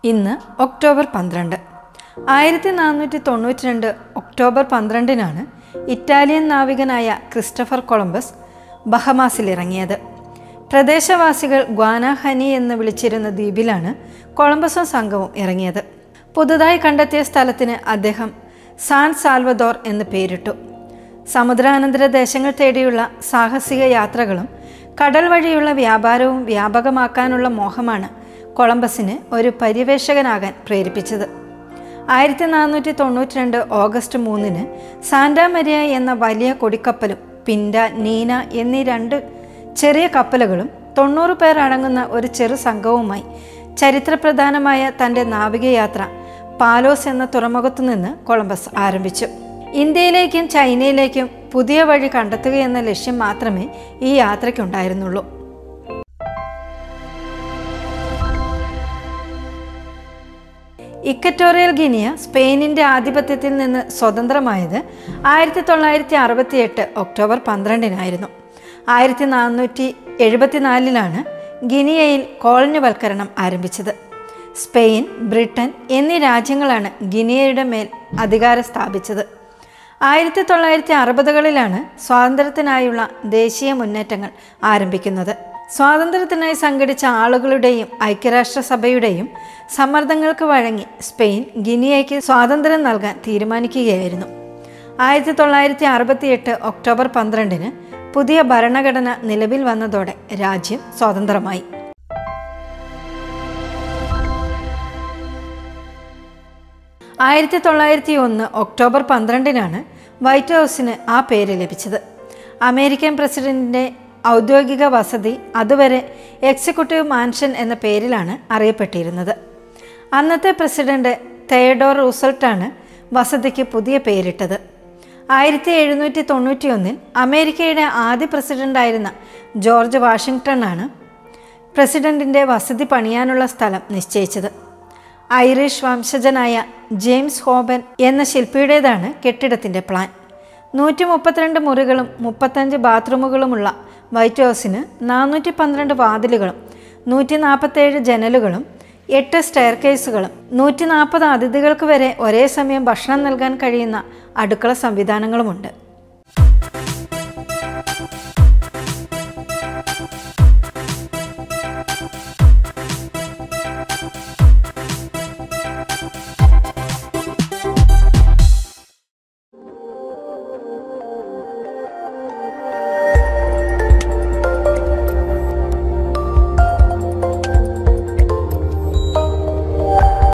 ഇന്ന് ഒക്ടോബർ പന്ത്രണ്ട് ആയിരത്തി നാനൂറ്റി തൊണ്ണൂറ്റി രണ്ട് ഒക്ടോബർ പന്ത്രണ്ടിനാണ് ഇറ്റാലിയൻ നാവികനായ ക്രിസ്റ്റഫർ കൊളംബസ് ബഹമാസിലിറങ്ങിയത് പ്രദേശവാസികൾ ഗ്വാനാഹനി എന്ന് വിളിച്ചിരുന്ന ദ്വീപിലാണ് കൊളംബസും സംഘവും ഇറങ്ങിയത് പുതുതായി കണ്ടെത്തിയ സ്ഥലത്തിന് അദ്ദേഹം സാൻ സാൽവദോർ എന്ന് പേരിട്ടു സമുദ്രാനന്തര ദേശങ്ങൾ തേടിയുള്ള സാഹസിക യാത്രകളും കടൽ വഴിയുള്ള വ്യാപാരവും വ്യാപകമാക്കാനുള്ള മോഹമാണ് കൊളംബസിന് ഒരു പര്യവേഷകനാകാൻ പ്രേരിപ്പിച്ചത് ആയിരത്തി നാനൂറ്റി തൊണ്ണൂറ്റി രണ്ട് ഓഗസ്റ്റ് മൂന്നിന് സാന്റാമരിയ എന്ന വലിയ കൊടിക്കപ്പലും പിൻഡ നീന എന്നീ രണ്ട് ചെറിയ കപ്പലുകളും തൊണ്ണൂറ് പേർ അടങ്ങുന്ന ഒരു ചെറു സംഘവുമായി ചരിത്രപ്രധാനമായ തൻ്റെ നാവികയാത്ര പാലോസ് എന്ന തുറമുഖത്തു നിന്ന് കൊളംബസ് ആരംഭിച്ചു ഇന്ത്യയിലേക്കും ചൈനയിലേക്കും പുതിയ വഴി കണ്ടെത്തുകയെന്ന ലക്ഷ്യം മാത്രമേ ഈ യാത്രയ്ക്കുണ്ടായിരുന്നുള്ളൂ ഇക്കറ്റോറിയൽ ഗിനിയ സ്പെയിനിൻ്റെ ആധിപത്യത്തിൽ നിന്ന് സ്വതന്ത്രമായത് ആയിരത്തി തൊള്ളായിരത്തി അറുപത്തി എട്ട് ഒക്ടോബർ പന്ത്രണ്ടിനായിരുന്നു ആയിരത്തി നാനൂറ്റി എഴുപത്തിനാലിലാണ് ഗിനിയയിൽ കോളനിവൽക്കരണം ആരംഭിച്ചത് സ്പെയിൻ ബ്രിട്ടൻ എന്നീ രാജ്യങ്ങളാണ് ഗിനിയയുടെ മേൽ അധികാരം സ്ഥാപിച്ചത് ആയിരത്തി തൊള്ളായിരത്തി അറുപതുകളിലാണ് സ്വാതന്ത്ര്യത്തിനായുള്ള ദേശീയ മുന്നേറ്റങ്ങൾ ആരംഭിക്കുന്നത് സ്വാതന്ത്ര്യത്തിനായി സംഘടിച്ച ആളുകളുടെയും ഐക്യരാഷ്ട്രസഭയുടെയും സമ്മർദ്ദങ്ങൾക്ക് വഴങ്ങി സ്പെയിൻ ഗിനിയയ്ക്ക് സ്വാതന്ത്ര്യം നൽകാൻ തീരുമാനിക്കുകയായിരുന്നു ആയിരത്തി തൊള്ളായിരത്തി അറുപത്തി എട്ട് ഒക്ടോബർ പന്ത്രണ്ടിന് പുതിയ ഭരണഘടന നിലവിൽ വന്നതോടെ രാജ്യം സ്വതന്ത്രമായി ആയിരത്തി തൊള്ളായിരത്തി ഒന്ന് ഒക്ടോബർ പന്ത്രണ്ടിനാണ് വൈറ്റ് ഹൗസിന് ആ പേര് ലഭിച്ചത് അമേരിക്കൻ പ്രസിഡന്റിൻ്റെ ഔദ്യോഗിക വസതി അതുവരെ എക്സിക്യൂട്ടീവ് മാൻഷൻ എന്ന പേരിലാണ് അറിയപ്പെട്ടിരുന്നത് അന്നത്തെ പ്രസിഡന്റ് തെയഡോർ റൂസൾട്ടാണ് വസതിക്ക് പുതിയ പേരിട്ടത് ആയിരത്തി എഴുന്നൂറ്റി തൊണ്ണൂറ്റി ഒന്നിൽ അമേരിക്കയുടെ ആദ്യ പ്രസിഡന്റായിരുന്ന ജോർജ് വാഷിങ്ടണാണ് പ്രസിഡന്റിൻ്റെ വസതി പണിയാനുള്ള സ്ഥലം നിശ്ചയിച്ചത് ഐറിഷ് വംശജനായ ജെയിംസ് ഹോബൻ എന്ന ശില്പിയുടേതാണ് കെട്ടിടത്തിൻ്റെ പ്ലാൻ നൂറ്റി മുപ്പത്തിരണ്ട് മുറികളും മുപ്പത്തഞ്ച് ബാത്റൂമുകളുമുള്ള വൈറ്റ് ഹൗസിന് നാനൂറ്റി പന്ത്രണ്ട് വാതിലുകളും നൂറ്റി നാൽപ്പത്തേഴ് ജനലുകളും എട്ട് സ്റ്റെയർ കേസുകളും നൂറ്റി നാൽപ്പത് അതിഥികൾക്ക് വരെ ഒരേ സമയം ഭക്ഷണം നൽകാൻ കഴിയുന്ന അടുക്കള സംവിധാനങ്ങളുമുണ്ട്